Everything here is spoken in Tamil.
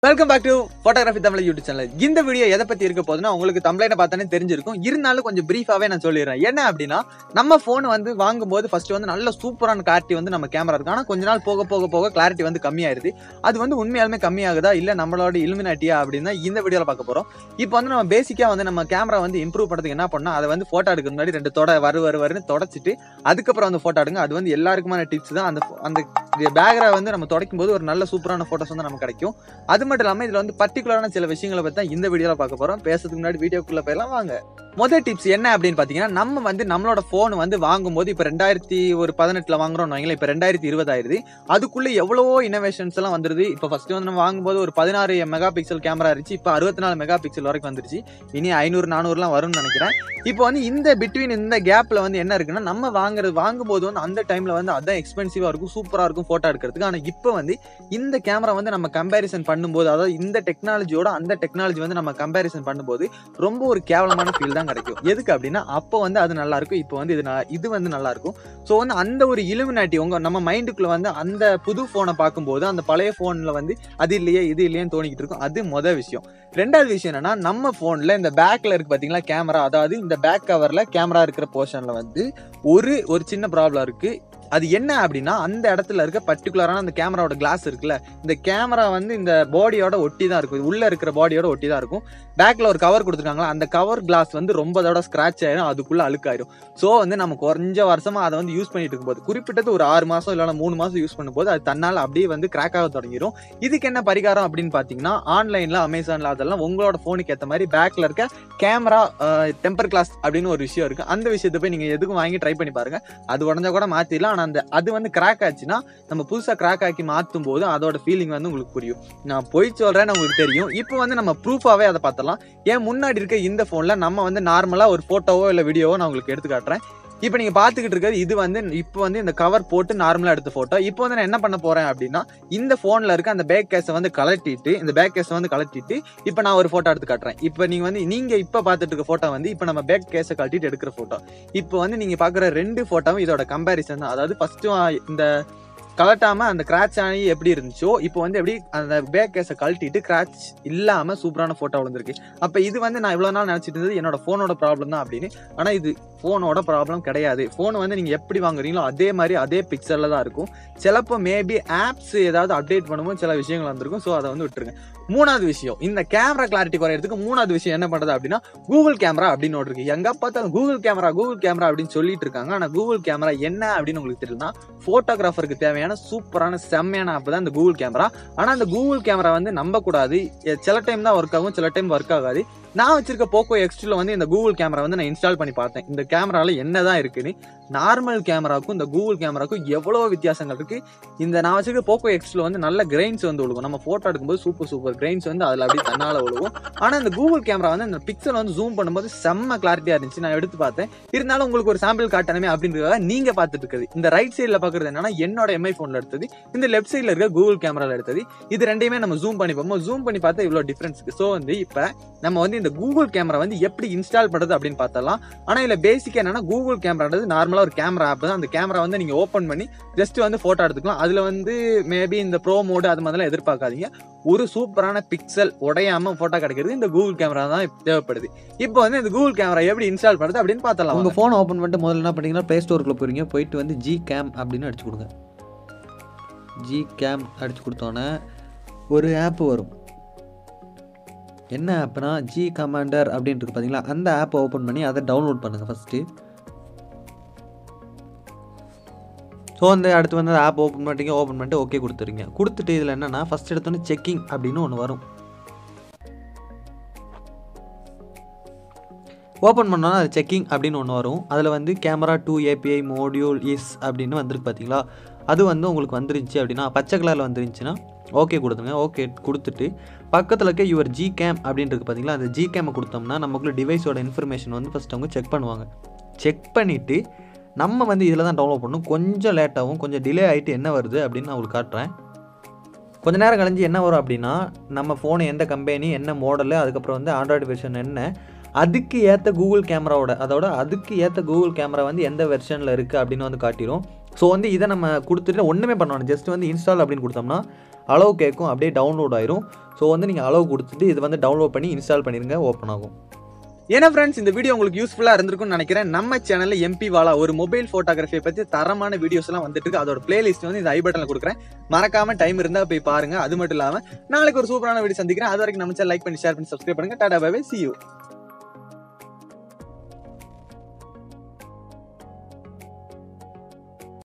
welcome back to photography Tamil YouTube channel இந்த வீடியோ எதை பத்தி இருக்க போதுன்னா உங்களுக்கு தமிழனை பார்த்தானே தெரிஞ்சிருக்கும் இருந்தாலும் கொஞ்சம் பிரீஃபாவே நான் சொல்லிடுறேன் என்ன அப்படின்னா நம்ம ஃபோன் வந்து வாங்கும்போது ஃபர்ஸ்ட் வந்து நல்ல சூப்பரான கிளாரிட்டி வந்து நம்ம கேமரா இருக்கு ஆனால் கொஞ்ச நாள் போக போக போக கிளாரிட்டி வந்து கம்மியாயிருது அது வந்து உண்மையாலுமே கம்மியாகுதா இல்லை நம்மளோட இலுமினாட்டியா அப்படின்னு தான் இந்த வீடியோவில் பார்க்க போறோம் இப்போ வந்து நம்ம பேசிக்காக வந்து நம்ம கேமரா வந்து இம்ப்ரூவ் பண்ணுறதுக்கு என்ன பண்ணோம் அதை வந்து ஃபோட்டோ எடுக்க முன்னாடி ரெண்டு தொட வரு வரு வருன்னு தொடச்சிட்டு அதுக்கப்புறம் வந்து ஃபோட்டோ எடுங்க அது வந்து எல்லாருக்குமான டிப்ஸ் தான் அந்த அந்த பேக்ரை வந்து நம்ம துடைக்கும் போது ஒரு நல்ல சூப்பரான ஃபோட்டோஸ் வந்து நமக்கு கிடைக்கும் அது மட்டும் இல்லாமல் இதில் வந்து பர்டிகுலரான சில விஷயங்களை பற்றி தான் இந்த வீடியோவில் பார்க்க போகிறோம் பேசுறதுக்கு முன்னாடி வீடியோக்குள்ளே போயிடலாம் வாங்க முதல் டிப்ஸ் என்ன அப்படின்னு பார்த்தீங்கன்னா நம்ம வந்து நம்மளோட ஃபோன் வந்து வாங்கும்போது இப்போ ரெண்டாயிரத்தி ஒரு பதினெட்டில் வாங்குறோம்னு வைங்களேன் இப்போ ரெண்டாயிரத்தி இருபதாயிருது அதுக்குள்ளே எவ்வளவோ இனோவேஷன்ஸ் எல்லாம் வந்துருது இப்போ ஃபர்ஸ்ட் வந்து நம்ம வாங்கும்போது ஒரு பதினாறு மெகா பிக்சல் கேமரா இருந்துச்சு இப்போ அறுபத்தி நாலு மெகா பிக்சல் வரைக்கும் வந்துருச்சு இனி ஐநூறு நானூறுலாம் வரும்னு நினைக்கிறேன் இப்போ வந்து இந்த பிட்வீன் இந்த கேப்பில் வந்து என்ன இருக்குன்னா நம்ம வாங்குறது வாங்கும்போது வந்து அந்த டைமில் வந்து அதான் எக்ஸ்பென்சிவாக இருக்கும் சூப்பராக இருக்கும் ஃபோட்டோ எடுக்கிறதுக்கு ஆனால் இப்போ வந்து இந்த கேமரா வந்து நம்ம கம்பேரிசன் பண்ணும்போது அதாவது இந்த டெக்னாலஜியோட அந்த டெக்னாலஜி வந்து நம்ம கம்பேரிசன் பண்ணும்போது ரொம்ப ஒரு கேவலமான ஃபீல் தான் கிடைக்கும் எதுக்கு அப்படின்னா அப்போ வந்து அது நல்லா இருக்கும் இப்போ வந்து இது ந- இது வந்து நல்லா இருக்கும் ஸோ வந்து அந்த ஒரு இலுமினாட்டி உங்க நம்ம மைண்டுக்குள்ள வந்து அந்த புது ஃபோனை பார்க்கும்போது அந்த பழைய ஃபோனில் வந்து அது இல்லையே இது இல்லையேன்னு தோணிக்கிட்டு இருக்கும் அது மொதல் விஷயம் ரெண்டாவது விஷயம் என்னன்னா நம்ம ஃபோனில் இந்த பேக்கில் இருக்கு பார்த்தீங்களா கேமரா அதாவது இந்த பேக் கவரில் கேமரா இருக்கிற போர்ஷனில் வந்து ஒரு ஒரு சின்ன ப்ராப்ளம் இருக்கு அது என்ன அப்படின்னா அந்த இடத்துல இருக்க பர்டிகுலரான அந்த கேமராவோட கிளாஸ் இருக்குல்ல இந்த கேமரா வந்து இந்த பாடியோட ஒட்டி தான் இருக்கும் உள்ள இருக்கிற பாடியோட ஒட்டி தான் இருக்கும் பேக்ல ஒரு கவர் கொடுத்துருக்காங்களா அந்த கவர் கிளாஸ் வந்து ரொம்ப தடவை ஸ்கிராச் ஆயிரும் அதுக்குள்ள அழுக்காயிரும் ஸோ வந்து நம்ம கொஞ்ச வருஷமா அதை வந்து யூஸ் பண்ணிட்டு இருக்கும்போது குறிப்பிட்டது ஒரு ஆறு மாசம் இல்லைன்னா மூணு மாசம் யூஸ் பண்ணும்போது அது தன்னால் அப்படியே வந்து கிராக் ஆக தொடங்கிரும் இதுக்கு என்ன பரிகாரம் அப்படின்னு பார்த்தீங்கன்னா ஆன்லைன்ல அமேசான்ல அதெல்லாம் உங்களோட ஃபோனுக்கு ஏற்ற மாதிரி பேக்ல இருக்க கேமரா டெம்பர் கிளாஸ் அப்படின்னு ஒரு விஷயம் இருக்கு அந்த விஷயத்தை போய் நீங்க எதுக்கும் வாங்கி ட்ரை பண்ணி பாருங்க அது உடஞ்சா கூட மாத்திடலாம் ஆனால் அந்த அது வந்து கிராக் ஆச்சுன்னா நம்ம புதுசாக கிராக் ஆக்கி மாற்றும் போது அதோட ஃபீலிங் வந்து உங்களுக்கு புரியும் நான் பொய் சொல்கிறேன்னு உங்களுக்கு தெரியும் இப்போ வந்து நம்ம ப்ரூஃபாகவே அதை பார்த்தலாம் ஏன் முன்னாடி இருக்க இந்த ஃபோனில் நம்ம வந்து நார்மலாக ஒரு ஃபோட்டோவோ இல்லை வீடியோவோ நான் உங்களுக்கு எடுத்து காட்டுறேன் இப்போ நீங்கள் பார்த்துக்கிட்டு இருக்கிறது இது வந்து இப்போ வந்து இந்த கவர் போட்டு நார்மலாக எடுத்த ஃபோட்டோ இப்போ வந்து நான் என்ன பண்ண போகிறேன் அப்படின்னா இந்த ஃபோனில் இருக்க அந்த பேக் கேஸை வந்து கலட்டிட்டு இந்த பேக் கேஸை வந்து கலட்டிட்டு இப்போ நான் ஒரு ஃபோட்டோ எடுத்து காட்டுறேன் இப்போ நீங்கள் வந்து நீங்கள் இப்போ பார்த்துட்டு இருக்க ஃபோட்டோ வந்து இப்போ நம்ம பேக் கேஸை கழட்டிட்டு எடுக்கிற ஃபோட்டோ இப்போ வந்து நீங்கள் பார்க்குற ரெண்டு ஃபோட்டோவும் இதோட கம்பேரிசன் தான் அதாவது ஃபஸ்ட்டு இந்த கலட்டாம அந்த கிராச் ஆகி எப்படி இருந்துச்சோ இப்போ வந்து எப்படி அந்த பேக் கேஸை கழட்டிட்டு கிராச் இல்லாம சூப்பரான போட்டோ விழுந்திருக்கு அப்ப இது வந்து நான் இவ்வளவு நாள் நினைச்சிட்டு இருந்தது என்னோட போனோட ப்ராப்ளம் தான் அப்படின்னு ஆனா இது போனோட ப்ராப்ளம் கிடையாது போன் வந்து நீங்க எப்படி வாங்குறீங்களோ அதே மாதிரி அதே பிக்சர்ல தான் இருக்கும் சிலப்போ மேபி ஆப்ஸ் ஏதாவது அப்டேட் பண்ணும்போது சில விஷயங்கள் வந்திருக்கும் ஸோ அதை வந்து விட்டுருங்க மூணாவது விஷயம் இந்த கேமரா கிளாரிட்டி குறையிறதுக்கு மூணாவது விஷயம் என்ன பண்றது அப்படின்னா கூகுள் கேமரா அப்படின்னு ஒன்று இருக்கு எங்க பார்த்தாலும் கூகுள் கேமரா கூகுள் கேமரா அப்படின்னு சொல்லிட்டு இருக்காங்க ஆனா கூகுள் கேமரா என்ன அப்படின்னு உங்களுக்கு தெரியுதுன்னா போட்டோகிராஃபருக்கு தேவையான சூப்பரான செம்மையான ஆப் தான் இந்த கூகுள் கேமரா ஆனா அந்த கூகுள் கேமரா வந்து நம்ப கூடாது எ- சில டைம் தான் ஒர்க் ஆகும் சில டைம் ஒர்க் ஆகாது நான் வச்சிருக்க போக்கோ எக்ஸ்டில் வந்து இந்த கூகுள் கேமரா வந்து நான் இன்ஸ்டால் பண்ணி பார்த்தேன் இந்த கேமரால என்னதான் இருக்குன்னு நார்மல் கேமராக்கும் இந்த கூகுள் கேமராக்கும் எவ்வளோ வித்தியாசங்கள் இருக்கு இந்த நான் வச்சிருக்க போக்கோ எக்ஸ்டில் வந்து நல்ல கிரெயின்ஸ் வந்து விழுகும் நம்ம போட்டோ எடுக்கும்போது சூப்பர் சூப்பர் கிரெயின்ஸ் வந்து அதில் அப்படியே தன்னால விழுகும் ஆனால் இந்த கூகுள் கேமரா வந்து இந்த பிக்சல் வந்து ஜூம் பண்ணும்போது செம்ம கிளாரிட்டியா இருந்துச்சு நான் எடுத்து பார்த்தேன் இருந்தாலும் உங்களுக்கு ஒரு சாம்பிள் காட்டணுமே அப்படின்றத நீங்க பார்த்துட்டு இருக்குது இந்த ரைட் சைடில் பார்க்குறது என்னன்னா என்னோட எம்ஐ ஃபோனில் எடுத்தது இந்த லெஃப்ட் சைடில் இருக்க கூகுள் கேமரால எடுத்தது இது ரெண்டையுமே நம்ம ஜூம் பண்ணி பார்ப்போம் ஜூம் பண்ணி பார்த்தா இவ்வளோ டிஃப்ரென்ஸ் இருக்கு ஸோ வந்து இப்போ நம்ம வந்து இந்த கூகுள் கேமரா வந்து எப்படி இன்ஸ்டால் பண்ணுறது அப்படின்னு பார்த்தலாம் ஆனால் இதில் பேசிக்காக என்னன்னா கூகுள் கேமரான்றது நார்மலாக ஒரு கேமரா ஆப் தான் அந்த கேமரா வந்து நீங்கள் ஓப்பன் பண்ணி ஜஸ்ட் வந்து ஃபோட்டோ எடுத்துக்கலாம் அதில் வந்து மேபி இந்த ப்ரோ மோடு அது மாதிரிலாம் எதிர்பார்க்காதீங்க ஒரு சூப்பரான பிக்சல் உடையாம ஃபோட்டோ கிடைக்கிறது இந்த கூகுள் கேமரா தான் தேவைப்படுது இப்போ வந்து இந்த கூகுள் கேமரா எப்படி இன்ஸ்டால் பண்ணுறது அப்படின்னு பார்த்தலாம் உங்கள் ஃபோனை ஓப்பன் பண்ணிட்டு முதல்ல என்ன பண்ணீங்கன்னா ப்ளே ஸ்டோருக்குள்ளே போகிறீங்க போயிட்டு வந்து ஜி கேம் அப்படின்னு அடிச்சு கொடுங்க ஜி கேம் அடிச்சு கொடுத்தோன்னே ஒரு ஆப் வரும் என்ன ஆப்னா ஜி கமாண்டர் அப்படின்னு இருக்கு பார்த்தீங்களா அந்த ஆப்பை ஓப்பன் பண்ணி அதை டவுன்லோட் பண்ணுங்கள் ஃபஸ்ட்டு ஸோ வந்து அடுத்து வந்து ஆப் ஓப்பன் பண்ணிட்டீங்க ஓப்பன் பண்ணிட்டு ஓகே கொடுத்துருங்க கொடுத்துட்டு இதில் என்னென்னா ஃபஸ்ட் எடுத்தோன்னே செக்கிங் அப்படின்னு ஒன்று வரும் ஓப்பன் பண்ணோன்னா அது செக்கிங் அப்படின்னு ஒன்று வரும் அதில் வந்து camera two API module is அப்படின்னு வந்திருக்கு பார்த்தீங்களா அது வந்து உங்களுக்கு வந்துருந்துச்சு அப்படின்னா பச்சை கலரில் வந்துருந்துச்சுன்னா ஓகே கொடுத்துங்க ஓகே கொடுத்துட்டு பக்கத்தில் இருக்க யுவர் ஜி கேம் அப்படின்னு இருக்கு பார்த்தீங்களா அந்த ஜி கேமை கொடுத்தோம்னா நமக்குள்ள டிவைஸோட இன்ஃபர்மேஷன் வந்து ஃபஸ்ட் அவங்க செக் பண்ணுவாங்க செக் பண்ணிவிட்டு நம்ம வந்து இதில் தான் டவுன்லோட் பண்ணணும் கொஞ்சம் லேட்டாகவும் கொஞ்சம் டிலே ஆகிட்டு என்ன வருது அப்படின்னு நான் உங்களுக்கு காட்டுறேன் கொஞ்ச நேரம் கழிஞ்சு என்ன வரும் அப்படின்னா நம்ம ஃபோனு எந்த கம்பெனி என்ன மாடலு அதுக்கப்புறம் வந்து ஆண்ட்ராய்டு வெர்ஷன் என்ன அதுக்கு ஏற்ற கூகுள் கேமராவோட அதோட அதுக்கு ஏற்ற கூகுள் கேமரா வந்து எந்த வெர்ஷனில் இருக்குது அப்படின்னு வந்து காட்டிடும் ஸோ வந்து இதை நம்ம கொடுத்துட்டு ஒன்றுமே பண்ணணும் ஜஸ்ட் வந்து இன்ஸ்டால் அப்படின்னு கொடுத்தோம்னா அளவு கேட்கும் அப்படியே டவுன்லோட் ஆயிரும் ஸோ வந்து நீங்கள் அளவு கொடுத்துட்டு இது வந்து டவுன்லோட் பண்ணி இன்ஸ்டால் பண்ணிடுங்க ஓப்பன் ஆகும் ஏன்னா ஃப்ரெண்ட்ஸ் இந்த வீடியோ உங்களுக்கு யூஸ்ஃபுல்லா இருந்திருக்கும்னு நினைக்கிறேன் நம்ம சேனல்ல எம்பி வாலா ஒரு மொபைல் போட்டோகிராஃபியை பத்தி தரமான வீடியோஸ் எல்லாம் வந்துட்டு இருக்கு அதோட பிளேலிஸ்ட் வந்து இந்த ஐ பட்டன்ல கொடுக்குறேன் மறக்காம டைம் இருந்தா போய் பாருங்க அது மட்டும் இல்லாம நாளைக்கு ஒரு சூப்பரான வீடியோ சந்திக்கிறேன் அது வரைக்கும் நம்ம சேனல் லைக் பண்ணி ஷேர் பண்ணி சப்ஸ்கிரைப் பண்ணுங்க டாடா பை சி யூ